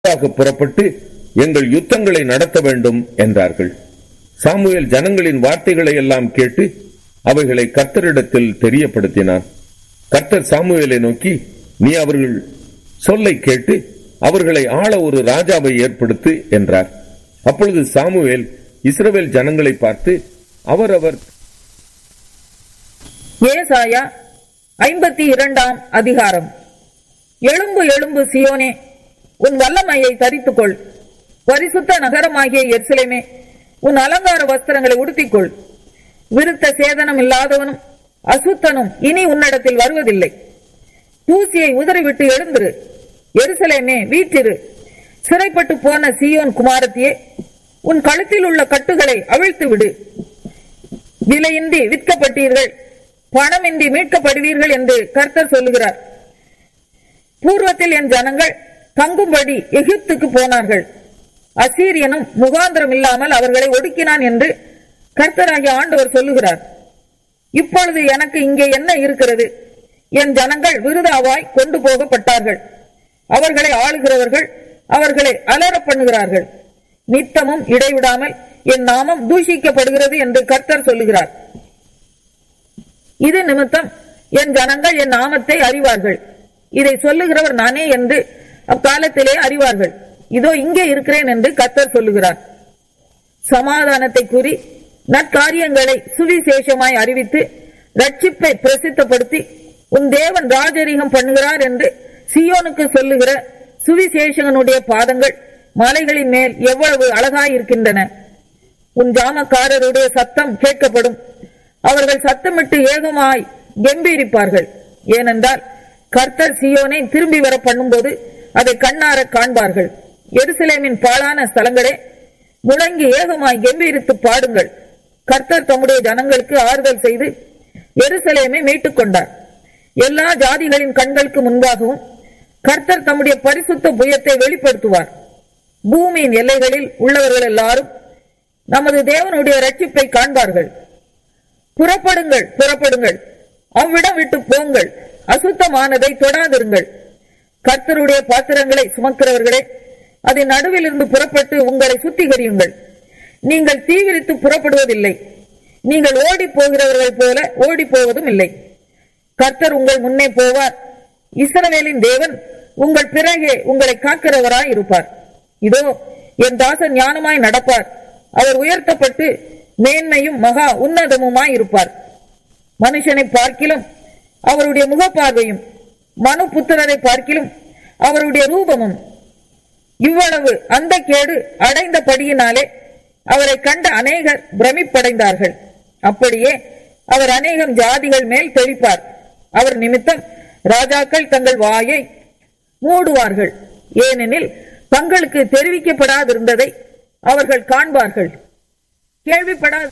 முன்பாக புறப்பட்டு எங்கள் யுத்தங்களை நடத்த வேண்டும் என்றார்கள் சாமுவேல் ஜனங்களின் வார்த்தைகளை எல்லாம் கேட்டு அவைகளை கர்த்தரிடத்தில் தெரியப்படுத்தினான் கர்த்தர் சாமுவேலை நோக்கி நீ அவர்கள் சொல்லை கேட்டு அவர்களை ஆள ஒரு ராஜாவை ஏற்படுத்து என்றார் அப்பொழுது சாமுவேல் இஸ்ரவேல் ஜனங்களை பார்த்து அவரவர் ஏசாயா ஐம்பத்தி இரண்டாம் அதிகாரம் எழும்பு எழும்பு சியோனே உன் வல்லமையை தரித்துக்கொள் பரிசுத்த நகரமாகிய எருசலேமே உன் அலங்கார வஸ்திரங்களை உடுத்திக்கொள் விருத்த சேதனம் இல்லாதவனும் அசுத்தனும் இனி உன்னிடத்தில் வருவதில்லை தூசியை உதறிவிட்டு எழுந்திரு எருசலேமே வீற்றிரு சிறைப்பட்டு போன சீயோன் குமாரத்தியே உன் கழுத்தில் உள்ள கட்டுகளை அவிழ்த்து விடு விலையின்றி விற்கப்பட்டீர்கள் பணமின்றி மீட்கப்படுவீர்கள் என்று கர்த்தர் சொல்லுகிறார் பூர்வத்தில் என் ஜனங்கள் தங்கும்படி எகிப்துக்கு போனார்கள் அசீரியனும் முகாந்திரம் இல்லாமல் அவர்களை ஒடுக்கினான் என்று கர்த்தராகிய ஆண்டவர் சொல்லுகிறார் இப்பொழுது எனக்கு இங்கே என்ன இருக்கிறது என் ஜனங்கள் விருதாவாய் கொண்டு போகப்பட்டார்கள் அவர்களை ஆளுகிறவர்கள் அவர்களை அலற பண்ணுகிறார்கள் நித்தமும் இடைவிடாமல் என் நாமம் தூஷிக்கப்படுகிறது என்று கர்த்தர் சொல்லுகிறார் இது நிமித்தம் என் ஜனங்கள் என் நாமத்தை அறிவார்கள் இதை சொல்லுகிறவர் நானே என்று அக்காலத்திலே அறிவார்கள் இதோ இங்கே இருக்கிறேன் என்று கர்த்தர் சொல்லுகிறார் சமாதானத்தை கூறி நற்காரியங்களை சுவிசேஷமாய் அறிவித்து ரட்சிப்பை பிரசித்தப்படுத்தி உன் தேவன் ராஜரீகம் பண்ணுகிறார் என்று சியோனுக்கு சொல்லுகிற சுவிசேஷகனுடைய பாதங்கள் மலைகளின் மேல் எவ்வளவு அழகாயிருக்கின்றன உன் ஜாமக்காரருடைய சத்தம் கேட்கப்படும் அவர்கள் சத்தமிட்டு ஏகமாய் கம்பீரிப்பார்கள் ஏனென்றால் கர்த்தர் சியோனை திரும்பி வர பண்ணும்போது அதை கண்ணார காண்பார்கள் எருசலேமின் பாழான ஸ்தலங்களே முழங்கி ஏகமாய் கம்பீரித்து பாடுங்கள் கர்த்தர் தம்முடைய ஜனங்களுக்கு ஆறுதல் செய்து எருசலேமை மீட்டுக் கொண்டார் எல்லா ஜாதிகளின் கண்களுக்கு முன்பாகவும் கர்த்தர் தம்முடைய பரிசுத்த புயத்தை வெளிப்படுத்துவார் பூமியின் எல்லைகளில் உள்ளவர்கள் எல்லாரும் நமது தேவனுடைய ரட்சிப்பை காண்பார்கள் புறப்படுங்கள் புறப்படுங்கள் அவ்விடம் விட்டு போங்கள் அசுத்தமானதை தொடாதிருங்கள் கர்த்தருடைய பாத்திரங்களை சுமக்கிறவர்களே அதன் நடுவில் இருந்து புறப்பட்டு உங்களை சுத்திகரியுங்கள் நீங்கள் தீவிரித்து புறப்படுவதில்லை நீங்கள் ஓடி போகிறவர்கள் போல ஓடி போவதும் இல்லை கர்த்தர் உங்கள் முன்னே போவார் இஸ்ரவேலின் தேவன் உங்கள் பிறகே உங்களை காக்கிறவராய் இருப்பார் இதோ என் தாசன் ஞானமாய் நடப்பார் அவர் உயர்த்தப்பட்டு மேன்மையும் மகா உன்னதமுமாய் இருப்பார் மனுஷனை பார்க்கிலும் அவருடைய முகப்பார்வையும் மனு புத்திரரை பார்க்கிலும் அவருடைய ரூபமும் இவ்வளவு அந்த கேடு அடைந்தபடியினாலே அவரை கண்ட அநேகர் பிரமிப்படைந்தார்கள் அப்படியே அவர் அநேகம் ஜாதிகள் மேல் தெளிப்பார் அவர் நிமித்தம் ராஜாக்கள் தங்கள் வாயை மூடுவார்கள் ஏனெனில் தங்களுக்கு தெரிவிக்கப்படாதிருந்ததை அவர்கள் காண்பார்கள் கேள்விப்படாத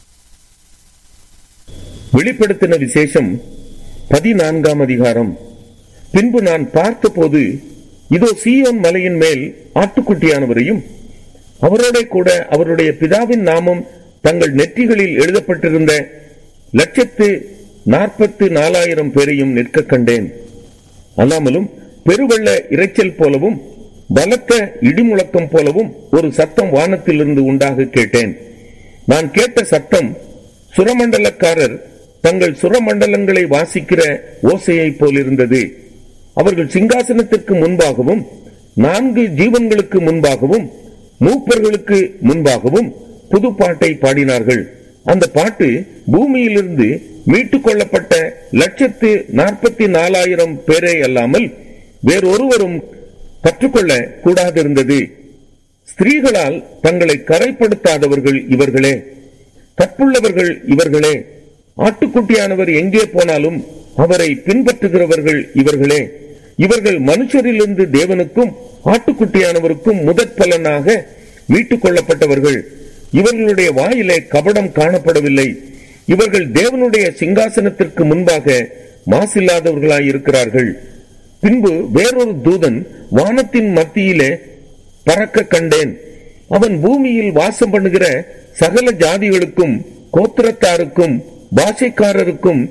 வெளிப்படுத்தின விசேஷம் பதினான்காம் அதிகாரம் பின்பு நான் பார்த்தபோது இதோ சீயோன் மலையின் மேல் ஆட்டுக்குட்டியானவரையும் அவரோட கூட அவருடைய பிதாவின் நாமம் தங்கள் நெற்றிகளில் எழுதப்பட்டிருந்த லட்சத்து நாற்பத்து நாலாயிரம் பேரையும் நிற்க கண்டேன் அல்லாமலும் பெருவெள்ள இரைச்சல் போலவும் பலத்த இடிமுழக்கம் போலவும் ஒரு சத்தம் வானத்திலிருந்து உண்டாக கேட்டேன் நான் கேட்ட சத்தம் சுரமண்டலக்காரர் தங்கள் சுரமண்டலங்களை வாசிக்கிற ஓசையைப் போலிருந்தது அவர்கள் சிங்காசனத்திற்கு முன்பாகவும் நான்கு ஜீவன்களுக்கு முன்பாகவும் மூப்பர்களுக்கு முன்பாகவும் புது பாட்டை பாடினார்கள் அந்த பாட்டு பூமியிலிருந்து மீட்டுக் கொள்ளப்பட்ட லட்சத்து நாற்பத்தி நாலாயிரம் பேரே அல்லாமல் வேறொருவரும் கற்றுக்கொள்ள கூடாதிருந்தது ஸ்திரீகளால் தங்களை கரைப்படுத்தாதவர்கள் இவர்களே கற்புள்ளவர்கள் இவர்களே ஆட்டுக்குட்டியானவர் எங்கே போனாலும் அவரை பின்பற்றுகிறவர்கள் இவர்களே இவர்கள் மனுஷரிலிருந்து தேவனுக்கும் ஆட்டுக்குட்டியானவருக்கும் முதற் பலனாக மீட்டுக் கொள்ளப்பட்டவர்கள் இவர்களுடைய வாயிலே கபடம் காணப்படவில்லை இவர்கள் தேவனுடைய சிங்காசனத்திற்கு முன்பாக மாசில்லாதவர்களாய் இருக்கிறார்கள் பின்பு வேறொரு தூதன் வானத்தின் மத்தியிலே பறக்க கண்டேன் அவன் பூமியில் வாசம் பண்ணுகிற சகல ஜாதிகளுக்கும் கோத்திரத்தாருக்கும் பாஷைக்காரருக்கும்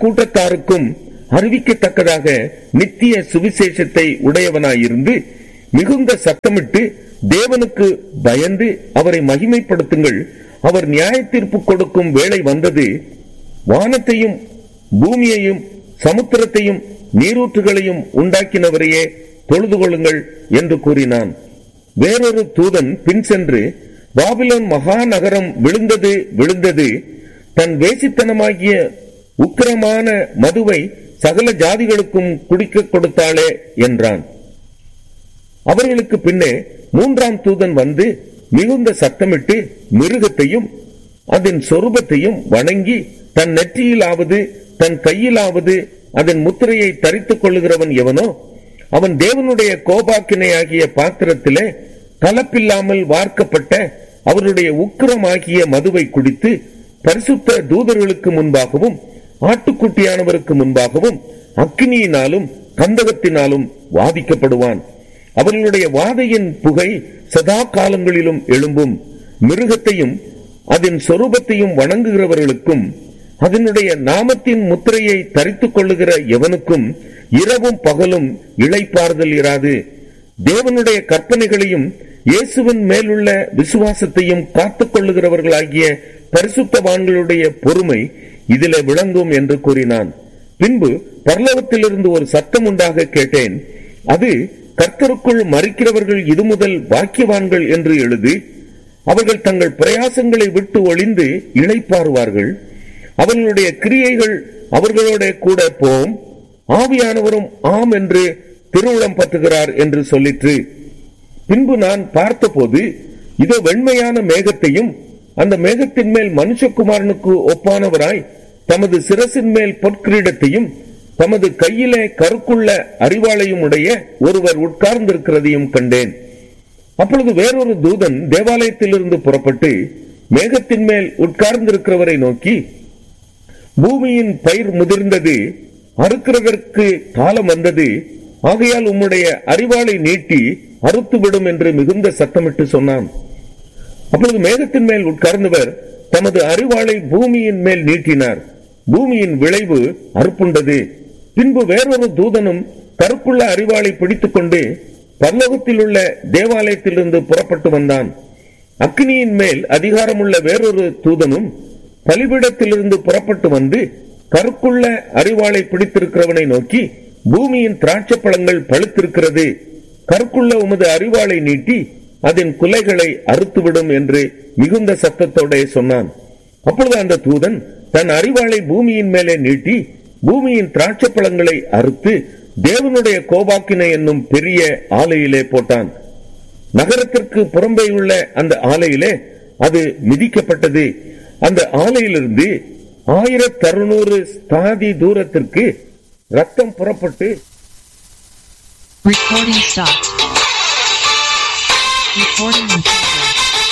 ஜனக்கூட்டத்தாருக்கும் அறிவிக்கத்தக்கதாக நித்திய சுவிசேஷத்தை உடையவனாயிருந்து மிகுந்த சத்தமிட்டு தேவனுக்கு பயந்து அவரை மகிமைப்படுத்துங்கள் அவர் நியாய தீர்ப்பு கொடுக்கும் வேளை வந்தது வானத்தையும் பூமியையும் சமுத்திரத்தையும் நீரூற்றுகளையும் உண்டாக்கினவரையே தொழுது கொள்ளுங்கள் என்று கூறினான் வேறொரு தூதன் பின் சென்று பாபிலோன் மகாநகரம் விழுந்தது விழுந்தது தன் வேசித்தனமாகிய உக்கிரமான மதுவை சகல ஜாதிகளுக்கும் குடிக்க கொடுத்தாளே என்றான் அவர்களுக்கு பின்னே மூன்றாம் தூதன் வந்து மிகுந்த சத்தமிட்டு மிருகத்தையும் அதன் சொரூபத்தையும் வணங்கி தன் நெற்றியிலாவது தன் கையிலாவது அதன் முத்திரையை தரித்துக் கொள்ளுகிறவன் எவனோ அவன் தேவனுடைய கோபாக்கினையாகிய பாத்திரத்திலே கலப்பில்லாமல் வார்க்கப்பட்ட அவருடைய உக்கிரமாகிய மதுவை குடித்து பரிசுத்த தூதர்களுக்கு முன்பாகவும் ஆட்டுக்குட்டியானவருக்கு முன்பாகவும் அக்கினியினாலும் கந்தகத்தினாலும் வாதிக்கப்படுவான் அவர்களுடைய வாதையின் புகை சதா காலங்களிலும் எழும்பும் மிருகத்தையும் அதன் சொரூபத்தையும் வணங்குகிறவர்களுக்கும் அதனுடைய நாமத்தின் முத்திரையை தரித்துக் கொள்ளுகிற எவனுக்கும் இரவும் பகலும் இளைப்பாறுதல் இராது தேவனுடைய கற்பனைகளையும் இயேசுவின் மேலுள்ள விசுவாசத்தையும் காத்துக் கொள்ளுகிறவர்களாகிய பரிசுத்தவான்களுடைய பொறுமை இதிலே விளங்கும் என்று கூறினான் பின்பு பரலோகத்திலிருந்து ஒரு சத்தம் உண்டாக கேட்டேன் அது கர்த்தருக்குள் மறிக்கிறவர்கள் இது முதல் பாக்கியவான்கள் என்று எழுது அவர்கள் தங்கள் பிரயாசங்களை விட்டு ஒளிந்து இளைப்பாறுவார்கள் அவர்களுடைய கிரியைகள் அவர்களோட கூட போம் ஆவியானவரும் ஆம் என்று திருவுளம் பற்றுகிறார் என்று சொல்லிற்று பின்பு நான் பார்த்தபோது இதோ வெண்மையான மேகத்தையும் அந்த மேகத்தின் மேல் மனுஷகுமாரனுக்கு ஒப்பானவராய் தமது சிரசின் மேல் பொற்கிரீடத்தையும் தமது கையிலே கருக்குள்ள அறிவாளையும் உடைய ஒருவர் உட்கார்ந்திருக்கிறதையும் கண்டேன் அப்பொழுது வேறொரு தூதன் தேவாலயத்திலிருந்து புறப்பட்டு மேகத்தின் மேல் உட்கார்ந்திருக்கிறவரை நோக்கி பூமியின் பயிர் முதிர்ந்தது அறுக்கிறதற்கு காலம் வந்தது ஆகையால் உம்முடைய அறிவாளை நீட்டி அறுத்துவிடும் என்று மிகுந்த சத்தமிட்டு சொன்னான் அப்பொழுது மேகத்தின் மேல் உட்கார்ந்தவர் தமது அறிவாளை பூமியின் மேல் நீட்டினார் பூமியின் விளைவு அறுப்புண்டது பின்பு வேறொரு தூதனும் கருக்குள்ள அறிவாளை பிடித்துக் கொண்டு பரலோகத்தில் உள்ள தேவாலயத்திலிருந்து புறப்பட்டு வந்தான் அக்னியின் மேல் அதிகாரமுள்ள வேறொரு தூதனும் பலிபீடத்திலிருந்து புறப்பட்டு வந்து கருக்குள்ள அறிவாளை பிடித்திருக்கிறவனை நோக்கி பூமியின் திராட்சை பழங்கள் பழுத்திருக்கிறது கருக்குள்ள உமது அறிவாளை நீட்டி அதன் குலைகளை அறுத்துவிடும் என்று மிகுந்த சத்தத்தோட சொன்னான் அப்பொழுது அந்த தூதன் தன் அறிவாளை பூமியின் மேலே நீட்டி பூமியின் திராட்சை பழங்களை அறுத்து தேவனுடைய கோபாக்கினை என்னும் பெரிய ஆலையிலே போட்டான் நகரத்திற்கு புறம்பே உள்ள அந்த ஆலையிலே அது மிதிக்கப்பட்டது அந்த ஆலையிலிருந்து ஆயிரத்தி அறுநூறு ஸ்தாதி தூரத்திற்கு ரத்தம் புறப்பட்டு Recording stopped. Recording in progress.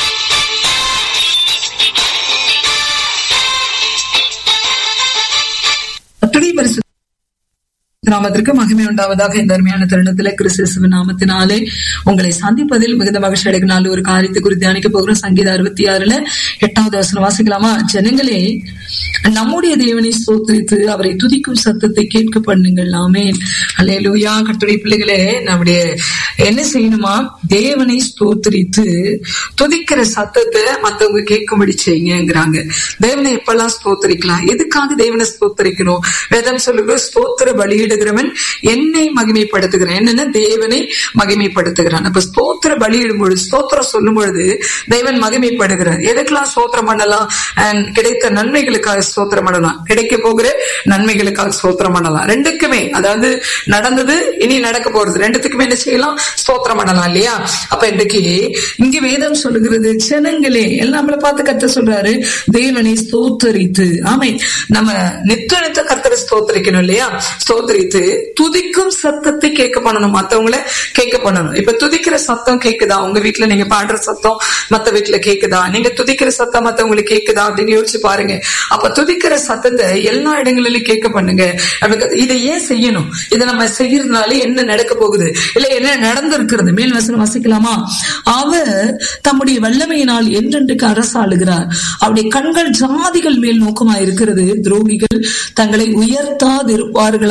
கர்த்தருடைய பரிசுத்த நாமத்திற்கு மகிமை உண்டாவதாக இந்த அருமையான தருணத்திலே கிறிஸ்துவ நாமத்தினாலே உங்களை சந்திப்பதில் மிகுந்த மகிழ்ச்சி அடைக்கும் நாள் ஒரு காரியத்தை குறித்து தியானிக்க போகிறோம் சங்கீத அறுபத்தி ஆறுல எட்டாவது வசனம் வாசிக்கலாமா ஜனங்களே நம்முடைய தேவனை ஸ்தோத்திரித்து அவரை துதிக்கும் சத்தத்தை கேட்க பண்ணுங்கள் ஆமே அல்லேலூயா கர்த்தருடைய பிள்ளைகளே நம்முடைய என்ன செய்யணுமா தேவனை ஸ்தோத்திரித்து துதிக்கிற சத்தத்தை மத்தவங்க கேட்கும்படி செய்யுங்கிறாங்க தேவனை எப்பெல்லாம் ஸ்தோத்திரிக்கலாம் எதுக்காக தேவனை ஸ்தோத்திரிக்கணும் வேதம் சொல்லுங்க ஸ்தோத்திர பலியிடுகிறவன் என்னை மகிமைப்படுத்துகிறான் என்னன்னா தேவனை மகிமைப்படுத்துகிறான் அப்ப ஸ்தோத்திர பலியிடும் பொழுது ஸ்தோத்திரம் சொல்லும் பொழுது தேவன் மகிமைப்படுகிறார் எதுக்கெல்லாம் ஸ்தோத்திரம் பண்ணலாம் And கிடைத்த நன்மைகளுக்காக ஸ்தோத்திரம் பண்ணலாம் கிடைக்க போகிற நன்மைகளுக்காக ஸ்தோத்திரம் பண்ணலாம் ரெண்டுக்குமே அதாவது நடந்தது இனி நடக்க போறது ரெண்டுத்துக்குமே என்ன செய்யலாம் ஸ்தோத்திரம் பண்ணலாம் இல்லையா அப்ப இன்றைக்கு இங்க வேதம் சொல்லுகிறது ஜனங்களே எல்லாம் நம்மளை பார்த்து கத்த சொல்றாரு தேவனை ஸ்தோத்தரித்து ஆமை நம்ம நித்த நித்த கர்த்தரை ஸ்தோத்தரிக்கணும் இல்லையா ஸ்தோத்தரித்து துதிக்கும் சத்தத்தை கேட்க பண்ணணும் மத்தவங்கள கேட்க பண்ணணும் இப்ப துதிக்கிற சத்தம் கேக்குதா உங்க வீட்டுல நீங்க பாடுற சத்தம் மத்த வீட்டுல கேக்குதா நீங்க துதிக்கிற சத்தம் மத்தவங்களுக்கு கேக்குதா அப்படின்னு யோசிச்சு பாருங்க அப்ப துதிக்கிற சத்தத்தை எல்லா இடங்களிலும் கேட்க பண்ணுங்க நமக்கு இதை ஏன் செய்யணும் இதை நம்ம செய்யறதுனால என்ன நடக்க போகுது இல்ல என்ன நடந்திருக்கிறது மேல் வசனம் வசிக்கலாமா அவர் தம்முடைய வல்லமையினால் என்றென்றைக்கு அரசாளுகிறார் அவருடைய கண்கள் ஜாதிகள் மேல் நோக்கமா இருக்கிறது துரோகிகள் தங்களை உயர்த்தாதிருப்பார்களாக பிராக்கெட்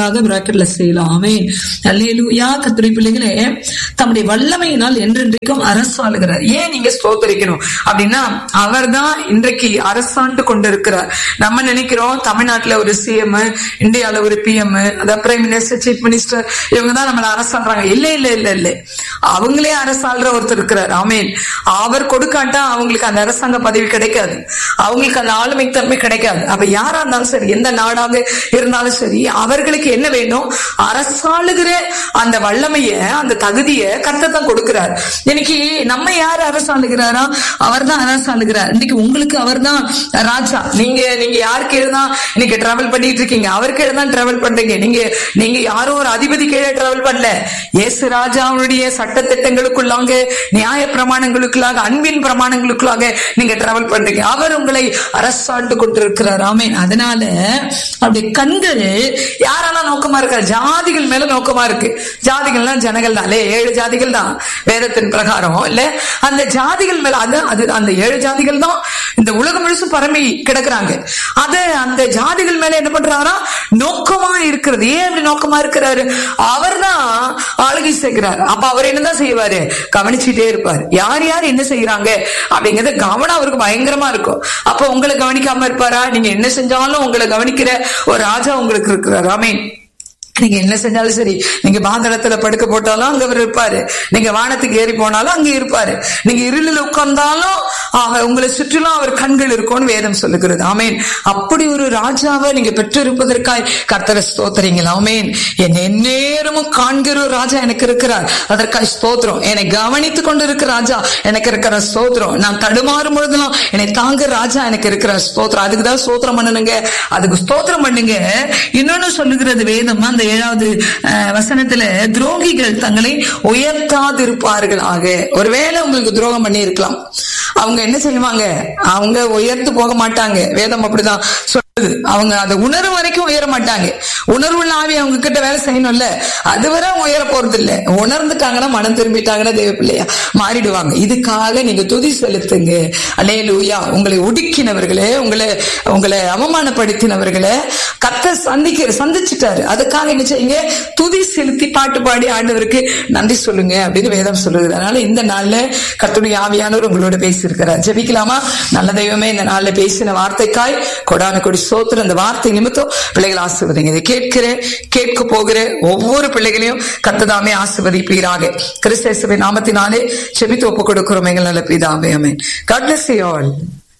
மாத்திரல செய்யலாம் ஆமென் அல்லேலூயா கத்துரை பிள்ளைகளே தம்முடைய வல்லமையினால் என்றென்றைக்கும் அரசாளுகிறார் ஏன் நீங்க ஸ்தோத்தரிக்கணும் அப்படின்னா அவர்தான் இன்றைக்கு அரசாண்டு கொண்டிருக்கிறார் நம்ம நினைக்கிறோம் தமிழ்நாட்டுல ஒரு சிஎம் இந்தியால ஒரு பிஎம் அதாவது பிரைம் மினிஸ்டர் சீஃப் மினிஸ்டர் இவங்க தான் நம்மள அரசாடுறாங்க இல்ல இல்ல இல்ல இல்ல அவங்களே அரசாள்ற ஒருத்தர் இருக்கிறார் ஆமேன் அவர் கொடுக்காட்டா அவங்களுக்கு அந்த அரசாங்க பதவி கிடைக்காது அவங்களுக்கு அந்த ஆளுமை தன்மை கிடைக்காது அப்ப யாரா இருந்தாலும் சரி எந்த நாடாக இருந்தாலும் சரி அவர்களுக்கு என்ன வேணும் அரசாளுகிற அந்த வல்லமைய அந்த தகுதிய கர்த்தர் தான் கொடுக்கிறார் இன்னைக்கு நம்ம யார் அரசாளுகிறாரா அவர் தான் அரசாளுகிறார் இன்னைக்கு உங்களுக்கு அவர் தான் ராஜா நீங்க நீங்க யார் கீழே தான் இன்னைக்கு டிராவல் பண்ணிட்டு இருக்கீங்க அவர் கீழே தான் டிராவல் பண்றீங்க நீங்க நீங்க யாரோ ஒரு அதிபதி கீழே டிராவல் பண்ணல இயேசு ராஜாவுடைய சட்ட திட்டங்களுக்குள்ளாக நியாய பிரமாணங்களுக்குள்ளாக அன்பின் பிரமாணங்களுக்குள்ளாக நீங்க டிராவல் பண்றீங்க அவர் உங்களை அரசாண்டு கொண்டிருக்கிறார் ஆமேன் அதனால அப்படி கண்கள் யாரெல்லாம் நோக்கமா இருக்கா ஜாதிகள் மேல நோக்கமா இருக்கு ஜாதிகள்லாம் ஜனங்கள் தான் இல்ல ஏழு ஜாதிகள் தான் வேதத்தின் பிரகாரம் இல்ல அந்த ஜாதிகள் மேல அது அது அந்த ஏழு ஜாதிகள் தான் இந்த உலகம் முழுசும் பரம்பி கிடக்குறாங்க அது அந்த ஜாதிகள் மேல என்ன பண்றாரா நோக்கமா இருக்கிறது ஏன் அப்படி நோக்கமா இருக்கிறாரு அவர் தான் ஆளுகை செய்கிறார் அப்ப அவர் என்னதான் செய்வாரு கவனிச்சுட்டே இருப்பார் யார் யார் என்ன செய்யறாங்க அப்படிங்கறது கவனம் அவருக்கு பயங்கரமா இருக்கும் அப்ப உங்களை கவனிக்காம இருப்பாரா நீங்க என்ன செஞ்சாலும் உங்களை கவனிக்கிற ஒரு ராஜா உங்களுக்கு இருக்கிறார் ஆமீன் நீங்க என்ன செஞ்சாலும் சரி நீங்க பாதளத்துல படுக்க போட்டாலும் அங்க அவர் இருப்பாரு நீங்க வானத்துக்கு ஏறி போனாலும் அங்க இருப்பாரு நீங்க இருளில் உட்கார்ந்தாலும் ஆக, உங்களை சுற்றிலும் அவர் கண்கள் இருக்கும்னு வேதம் சொல்லுகிறது ஆமேன் அப்படி ஒரு ராஜாவை நீங்க பெற்றிருப்பதற்காய் கர்த்தரை ஸ்தோத்திரீங்களா ஆமேன் என்னை எந்நேரமும் காண்கிற ஒரு ராஜா எனக்கு இருக்கிறார் அதற்காய் ஸ்தோத்திரம் என்னை கவனித்துக் கொண்டு இருக்கிற ராஜா எனக்கு இருக்கிற ஸ்தோத்திரம் நான் தடுமாறும் பொழுதெல்லாம் என்னை தாங்குற ராஜா எனக்கு இருக்கிற ஸ்தோத்திரம் அதுக்கு தான் ஸ்தோத்திரம் பண்ணணுங்க அதுக்கு ஸ்தோத்திரம் பண்ணுங்க இன்னொன்னு சொல்லுகிறது வேதம் அந்த ஏழாவது அஹ், வசனத்துல துரோகிகள் தங்களை உயர்த்தாதிருப்பார்கள் ஆக ஒருவேளை உங்களுக்கு துரோகம் பண்ணி இருக்கலாம் அவங்க என்ன செய்வாங்க அவங்க உயர்த்து போக மாட்டாங்க வேதம் அப்படிதான் சொல்லுது அவங்க அந்த உணர்வு வரைக்கும் உயர மாட்டாங்க உணர்வுள்ள ஆவி அவங்க கிட்ட வேலை செய்யணும்ல அதுவரை அவங்க உயர போறது இல்ல உணர்ந்துட்டாங்கன்னா மனம் திரும்பிட்டாங்கன்னா தேவ பிள்ளையா மாறிடுவாங்க இதுக்காக நீங்க துதி செலுத்துங்க அலே லூயா உங்களை ஒடுக்கினவர்களே உங்களை உங்களை அவமானப்படுத்தினவர்களே கத்த சந்திக்க சந்திச்சுட்டாரு அதுக்காக என்ன செய்யுங்க துதி செலுத்தி பாட்டு பாடி ஆண்டவருக்கு நன்றி சொல்லுங்க அப்படின்னு வேதம் சொல்லுது அதனால இந்த நாள்ல கத்துடைய ஆவியானவர் உங்களோட பேசியிருக்கிறார் ஜெபிக்கலாமா நல்ல தெய்வமே இந்த நாள்ல பேசின வார்த்தைக்காய் கொடான கொடி சோத்திர அந்த வார்த்தை நிமித்தம் பிள்ளைகள் ஆசிர்வதிங்க இதை கேட்கிற கேட்க போகிற ஒவ்வொரு பிள்ளைகளையும் கத்ததாமே ஆசிர்வதிப்பீராக கிறிஸ்தேசுவை நாமத்தினாலே செபித்து ஒப்பு கொடுக்கிறோம் எங்கள் நல்ல பிதாவே அமேன் God bless you all.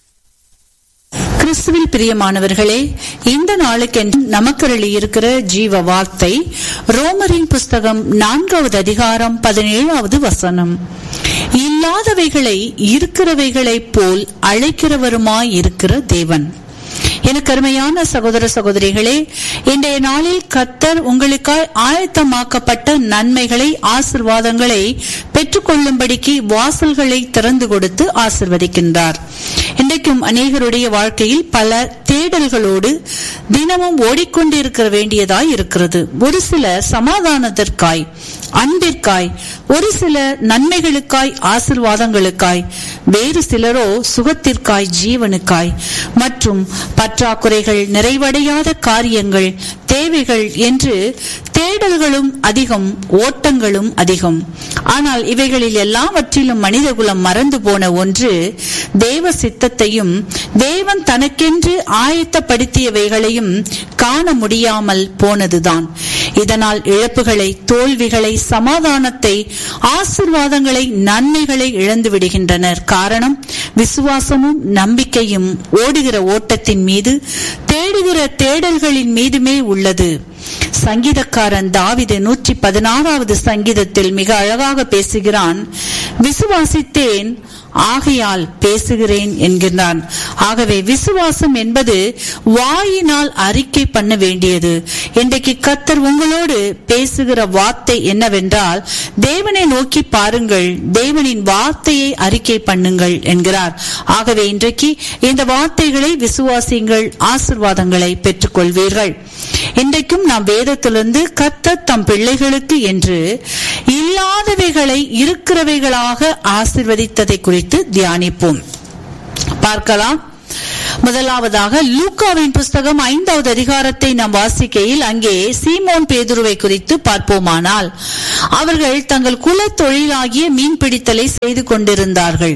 கிறிஸ்துவில் பிரியமானவர்களே இந்த நாளுக்கென்று நமக்கருளி இருக்கிற ஜீவ வார்த்தை ரோமரின் புஸ்தகம் நான்காவது அதிகாரம் பதினேழாவது வசனம் இல்லாதவைகளை இருக்கிறவைகளைப் போல் அழைக்கிறவருமாய் இருக்கிற தேவன் எனக்கு அருமையான சகோதர சகோதரிகளே இன்றைய நாளில் கத்தர் உங்களுக்காய் ஆயத்தமாக்கப்பட்ட நன்மைகளை ஆசிர்வாதங்களை பெற்றுக்கொள்ளும்படிக்கு வாசல்களை திறந்து கொடுத்து ஆசிர்வதிக்கின்றார் இன்றைக்கும் அநேகருடைய வாழ்க்கையில் பல தேடல்களோடு தினமும் ஓடிக்கொண்டிருக்க வேண்டியதாய் இருக்கிறது ஒரு சில சமாதானத்திற்காய் அன்பிற்காய் ஒரு சில நன்மைகளுக்காய் ஆசிர்வாதங்களுக்காய் வேறு சிலரோ சுகத்திற்காய் ஜீவனுக்காய் மற்றும் பற்றாக்குறைகள் நிறைவடையாத காரியங்கள் தேவைகள் என்று தேடல்களும் அதிகம் ஓட்டங்களும் அதிகம் ஆனால் இவைகளில் எல்லாவற்றிலும் மனிதகுலம் மறந்து போன ஒன்று தேவ சித்தத்தையும் தேவன் தனக்கென்று ஆயத்தப்படுத்தியவைகளையும் காண முடியாமல் போனதுதான் இதனால் இழப்புகளை தோல்விகளை சமாதானத்தை ஆசிர்வாதங்களை நன்மைகளை இழந்து விடுகின்றனர் காரணம் விசுவாசமும் நம்பிக்கையும் ஓடுகிற ஓட்டத்தின் மீது தேடுகிற தேடல்களின் மீதுமே உள்ளது சங்கீதக்காரன் தாவிது நூற்றி பதினாறாவது சங்கீதத்தில் மிக அழகாக பேசுகிறான் விசுவாசித்தேன் ஆகையால் பேசுகிறேன் என்கிறான் ஆகவே விசுவாசம் என்பது வாயினால் அறிக்கை பண்ண வேண்டியது இன்றைக்கு கத்தர் உங்களோடு பேசுகிற வார்த்தை என்னவென்றால் தேவனை நோக்கி பாருங்கள் தேவனின் வார்த்தையை அறிக்கை பண்ணுங்கள் என்கிறார் ஆகவே இன்றைக்கு இந்த வார்த்தைகளை விசுவாசியுங்கள் ஆசிர்வாதங்களை பெற்றுக்கொள்வீர்கள் இன்றைக்கும் நாம் வேதத்திலிருந்து கத்தர் தம் பிள்ளைகளுக்கு என்று இல்லாதவைகளை இருக்கிறவைகளாக ஆசிர்வதித்ததை குறித்து தியானிப்போம் பார்க்கலாம் முதலாவதாக லூக்காவின் புஸ்தகம் ஐந்தாவது அதிகாரத்தை நாம் வாசிக்கையில் அங்கே சீமோன் பேதுருவை குறித்து பார்ப்போமானால் அவர்கள் தங்கள் குல தொழிலாகிய மீன்பிடித்தலை செய்து கொண்டிருந்தார்கள்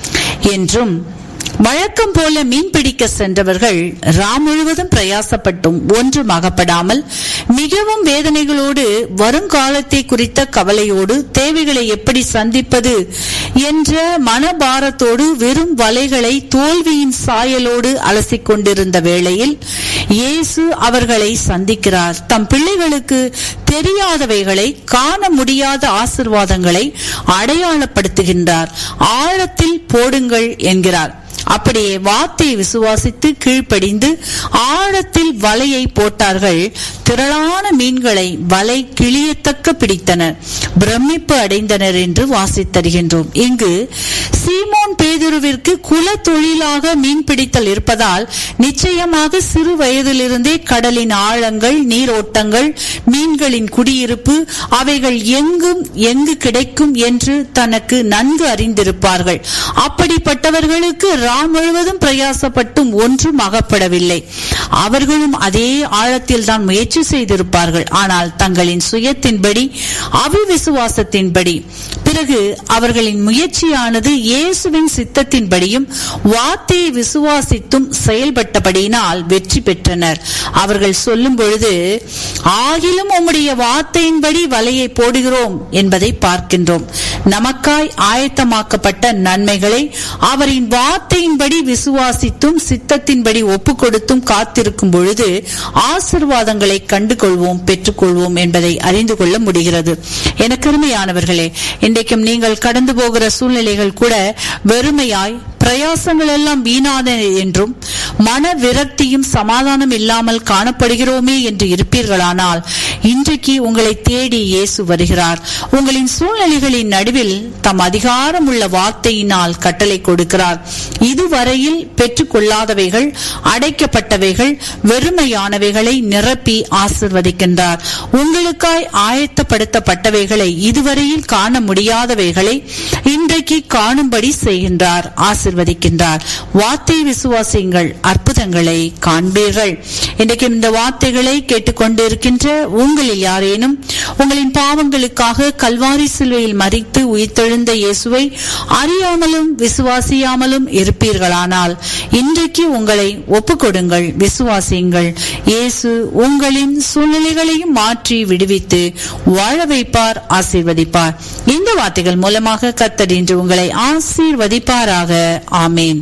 என்றும் வழக்கம் போல மீன் பிடிக்க சென்றவர்கள் ராம் முழுவதும் பிரயாசப்பட்டும் ஒன்றும் அகப்படாமல் மிகவும் வேதனைகளோடு வருங்காலத்தை குறித்த கவலையோடு தேவைகளை எப்படி சந்திப்பது என்ற மனபாரத்தோடு வெறும் வலைகளை தோல்வியின் சாயலோடு அலசிக் கொண்டிருந்த வேளையில் இயேசு அவர்களை சந்திக்கிறார் தம் பிள்ளைகளுக்கு தெரியாதவைகளை காண முடியாத ஆசிர்வாதங்களை அடையாளப்படுத்துகின்றார் ஆழத்தில் போடுங்கள் என்கிறார் அப்படியே வார்த்தையை விசுவாசித்து கீழ்ப்படிந்து ஆழத்தில் வலையை போட்டார்கள் திரளான மீன்களை வலை கிளியத்தக்க பிடித்தனர் பிரமிப்பு அடைந்தனர் என்று வாசித்தருகின்றோம் இங்கு சீமோன் பேதுருவிற்கு குல தொழிலாக மீன் பிடித்தல் இருப்பதால் நிச்சயமாக சிறு வயதிலிருந்தே கடலின் ஆழங்கள் நீரோட்டங்கள் மீன்களின் குடியிருப்பு அவைகள் எங்கும் எங்கு கிடைக்கும் என்று தனக்கு நன்கு அறிந்திருப்பார்கள் அப்படிப்பட்டவர்களுக்கு ராம் முழுவதும் பிரயாசப்பட்டும் ஒன்றும் அகப்படவில்லை அவர்களும் அதே ஆழத்தில் தான் முயற்சி செய்திருப்பார்கள் ஆனால் தங்களின் சுயத்தின்படி அவிவிசுவாசத்தின்படி பிறகு அவர்களின் முயற்சியானது இயேசுவின் சித்தத்தின்படியும் வார்த்தையை விசுவாசித்தும் செயல்பட்டபடியினால் வெற்றி பெற்றனர் அவர்கள் சொல்லும் பொழுது ஆகிலும் உம்முடைய வார்த்தையின்படி வலையை போடுகிறோம் என்பதை பார்க்கின்றோம் நமக்காய் ஆயத்தமாக்கப்பட்ட நன்மைகளை அவரின் வார்த்தையின்படி விசுவாசித்தும் சித்தத்தின்படி ஒப்பு கொடுத்தும் காத்திருக்கும் பொழுது ஆசிர்வாதங்களை கண்டுகொள்வோம் பெற்றுக்கொள்வோம் என்பதை அறிந்து கொள்ள முடிகிறது எனக்கு அருமையானவர்களே இன்றைக்கும் நீங்கள் கடந்து போகிற சூழ்நிலைகள் கூட வெறுமையாய் பிரயாசங்கள் எல்லாம் வீணான என்றும் மன விரக்தியும் சமாதானம் இல்லாமல் காணப்படுகிறோமே என்று இருப்பீர்களானால் இன்றைக்கு உங்களை தேடி இயேசு வருகிறார் உங்களின் சூழ்நிலைகளின் நடுவில் தம் அதிகாரம் உள்ள வார்த்தையினால் கட்டளை கொடுக்கிறார் இதுவரையில் பெற்றுக்கொள்ளாதவைகள் அடைக்கப்பட்டவைகள் வெறுமையானவைகளை நிரப்பி ஆசிர்வதிக்கின்றார் உங்களுக்காய் ஆயத்தப்படுத்தப்பட்டவைகளை இதுவரையில் காண முடியாதவைகளை இன்றைக்கு காணும்படி செய்கின்றார் ஆசிர்வதிக்கின்றார் வார்த்தை விசுவாசியுங்கள் அற்புதங்களை காண்பீர்கள் இன்றைக்கு இந்த வார்த்தைகளை கேட்டுக்கொண்டிருக்கின்ற உங்களில் யாரேனும் உங்களின் பாவங்களுக்காக கல்வாரி சிலுவையில் மறித்து உயிர்த்தெழுந்த இயேசுவை அறியாமலும் விசுவாசியாமலும் இருப்பீர்களானால் இன்றைக்கு உங்களை ஒப்புக்கொடுங்கள் விசுவாசியுங்கள் இயேசு உங்களின் சூழ்நிலைகளையும் மாற்றி விடுவித்து வாழ வைப்பார் ஆசீர்வதிப்பார் இந்த வார்த்தைகள் மூலமாக கத்தர் இன்று உங்களை ஆசீர்வதிப்பாராக ஆமேன்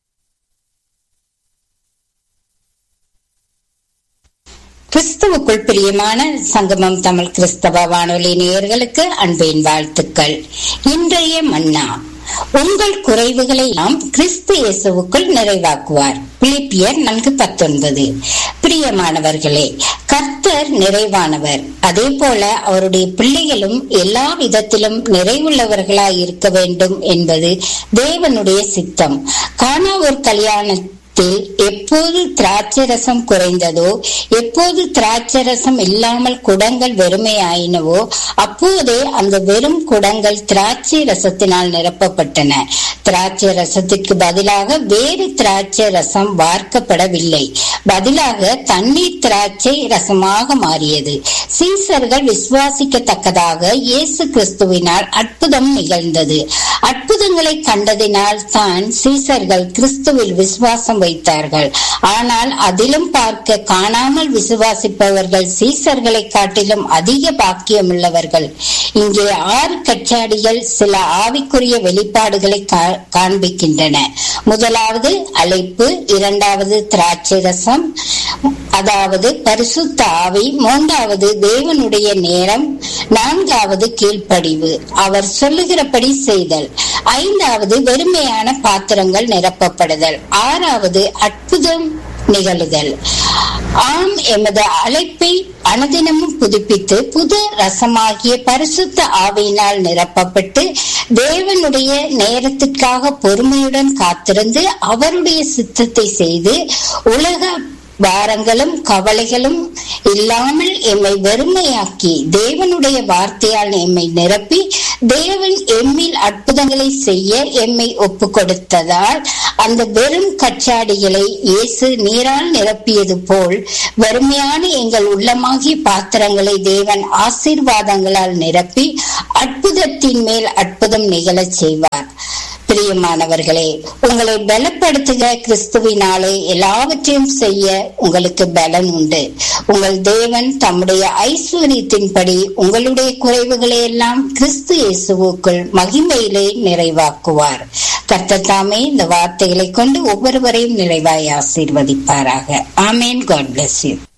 கிறிஸ்துவுக்குள் பிரியமான சங்கமம் தமிழ் கிறிஸ்தவ வானொலி நேயர்களுக்கு அன்பின் வாழ்த்துக்கள் இன்றைய மன்னா உங்கள் குறைவுகளை நாம் கிறிஸ்து இயேசுவுக்குள் நிறைவாக்குவார் பிலிப்பியர் நன்கு பத்தொன்பது பிரியமானவர்களே கர்த்தர் நிறைவானவர் அதே போல அவருடைய பிள்ளைகளும் எல்லா விதத்திலும் நிறைவுள்ளவர்களாய் இருக்க வேண்டும் என்பது தேவனுடைய சித்தம் காணா ஒரு கல்யாண எப்போது திராட்சை ரசம் குறைந்ததோ எப்போது திராட்சை ரசம் இல்லாமல் குடங்கள் வெறுமையாயினவோ அப்போதே அந்த வெறும் குடங்கள் திராட்சை ரசத்தினால் நிரப்பப்பட்டன திராட்சை ரசத்திற்கு பதிலாக வேறு திராட்சை ரசம் வார்க்கப்படவில்லை பதிலாக தண்ணீர் திராட்சை ரசமாக மாறியது சீசர்கள் விசுவாசிக்கத்தக்கதாக இயேசு கிறிஸ்துவினால் அற்புதம் நிகழ்ந்தது அற்புதங்களை கண்டதினால் தான் சீசர்கள் கிறிஸ்துவில் விசுவாசம் வைத்தார்கள் ஆனால் அதிலும் பார்க்க காணாமல் விசுவாசிப்பவர்கள் சீசர்களை காட்டிலும் அதிக பாக்கியமுள்ளவர்கள் இங்கே ஆறு கச்சாடிகள் சில ஆவிக்குரிய வெளிப்பாடுகளை காண்பிக்கின்றன முதலாவது அழைப்பு இரண்டாவது திராட்சை ரசம் அதாவது பரிசுத்த ஆவி மூன்றாவது தேவனுடைய நேரம் நான்காவது கீழ்ப்படிவு அவர் சொல்லுகிறபடி செய்தல் ஐந்தாவது வெறுமையான பாத்திரங்கள் நிரப்பப்படுதல் ஆறாவது அற்புதம் நிகழுதல் ஆம் எமது அழைப்பை அனுதினமும் புதுப்பித்து புது ரசமாகிய பரிசுத்த ஆவியினால் நிரப்பப்பட்டு தேவனுடைய நேரத்திற்காக பொறுமையுடன் காத்திருந்து அவருடைய சித்தத்தை செய்து உலக பாரங்களும் கவலைகளும் இல்லாமல் எம்மை வெறுமையாக்கி தேவனுடைய வார்த்தையால் எம்மை நிரப்பி தேவன் எம்மில் அற்புதங்களை செய்ய எம்மை ஒப்பு கொடுத்ததால் அந்த வெறும் கச்சாடிகளை இயேசு நீரால் நிரப்பியது போல் வெறுமையான எங்கள் உள்ளமாகிய பாத்திரங்களை தேவன் ஆசீர்வாதங்களால் நிரப்பி அற்புதத்தின் மேல் அற்புதம் நிகழச் செய்வார் பிரியமானவர்களே உங்களை பலப்படுத்துகிற கிறிஸ்துவினாலே எல்லாவற்றையும் செய்ய உங்களுக்கு பலன் உண்டு உங்கள் தேவன் தம்முடைய ஐஸ்வர்யத்தின்படி உங்களுடைய குறைவுகளை எல்லாம் கிறிஸ்து இயேசுவுக்குள் மகிமையிலே நிறைவாக்குவார் கர்த்தத்தாமே இந்த வார்த்தைகளை கொண்டு ஒவ்வொருவரையும் நிறைவாய் ஆசீர்வதிப்பாராக ஆமேன் காட் பிளஸ் யூ